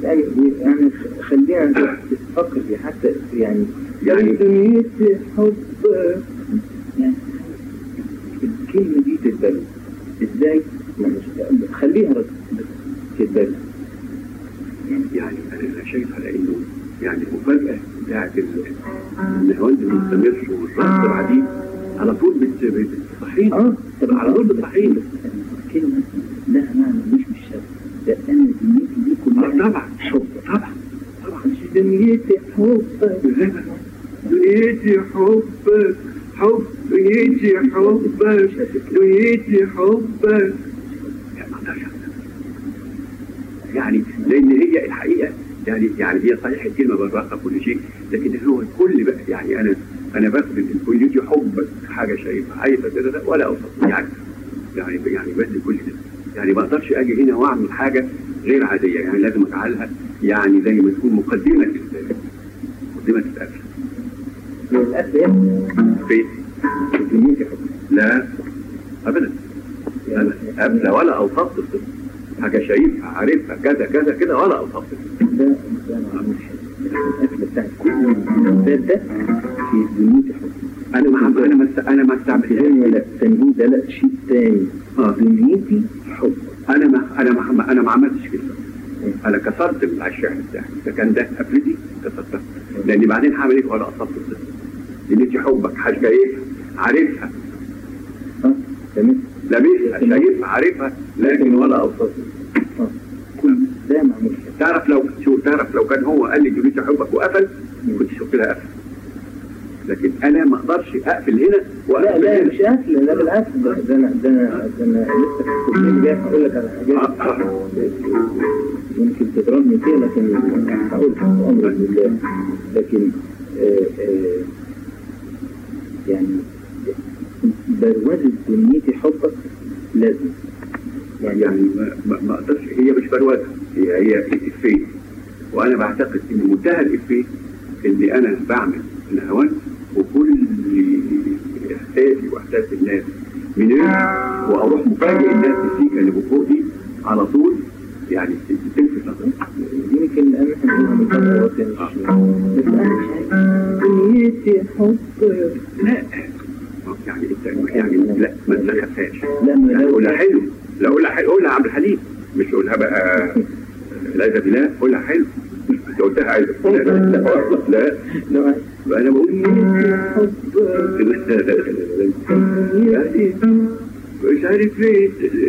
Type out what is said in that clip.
يعني يعني خلينا تفكر في حتى يعني يعني- دنيتي حب يعني الكلمة دي تتبلد ازاي؟ ما مش خليها بس بس تتبلد يعني انا أنا شايف على انه يعني المفاجاه بتاعت ال- النهوند المستمر والرصد العديد على طول بت- بت- بتصحيني اه طب على طول بتصحيني الكلمة لها معنى مش مش شرط ده انا دنيتي دي آه، كلها طبعا حب طبعا طبعا مش دنيتي حب دنيتي حبك حب دنيتي حبك دنيتي حبك يعني ما أقدرش أقول. يعني لان هي الحقيقه يعني يعني هي صحيح الكلمه بالراحه كل شيء لكن هو الكل بقى يعني انا انا باخد الكليتي حبك حاجه شايفها عايزه كده ده ولا اوصف يعني يعني يعني بدي كل ده يعني ما اقدرش اجي هنا واعمل حاجه غير عاديه يعني لازم اجعلها يعني زي ما تكون مقدمه ال- مقدمه الاكل للأسف يعني فين؟ دنيتي حب لا ابدا انا ابدا ولا اوصفت الصفة. حاجه شايفها عارفها كذا كذا كده ولا اوصفت ده ده معمول حلو الأكل بتاع كل ده ده في دنيتي حب انا ما انا ما است- انا ما تاني استعملتهاش ولا تاني ده لا شيء تاني آه. دنيتي حب انا ما انا ما انا ما عملتش كده انا كسرت الشعر بتاعي اذا كان ده قفلتي كسرتها لاني بعدين هعمل ايه ولا اصبت الصفة اللي انت حبك حاجه شايفها عارفها اه تمام لابسها شايفها عارفها لكن ولا اوصفت اه كل ده معمول حلو تعرف لو شو تعرف لو كان هو قال لي جبت حبك وقفل كنت شفت لها قفل لكن انا ما اقدرش اقفل هنا لا واقفل لا هنا مش قتل لا بالعكس ده ده انا ده انا ده انا لسه في الكليه جاي هقول لك على آه، حاجات آه. يمكن تضربني فيها لكن هقول امر لله لكن آه، آه، يعني بروزة دنيتي حبك لازم يعني يعني ما, ما, ما اقدرش هي مش بروزه هي هي افيه وانا بعتقد ان منتهى الافيه اني انا بعمل نهوان وكل احساسي واحساس الناس من ايه واروح مفاجئ الناس بالسيكه اللي فوق دي على طول يعني تلفت نظري يمكن انا هنقولها من فتره بس مش بس انا مش عارف دنيتي حبك لا يعني انت يعني لا ما تسخفهاش لا ما لا لو قولها حلو لا قولها حلو قولها عبد الحليم مش قولها بقى العياذ بالله قولها حلو انت قلتها عايز لا لا لو لا انا بقول دنيتي حبك مش عارف ايه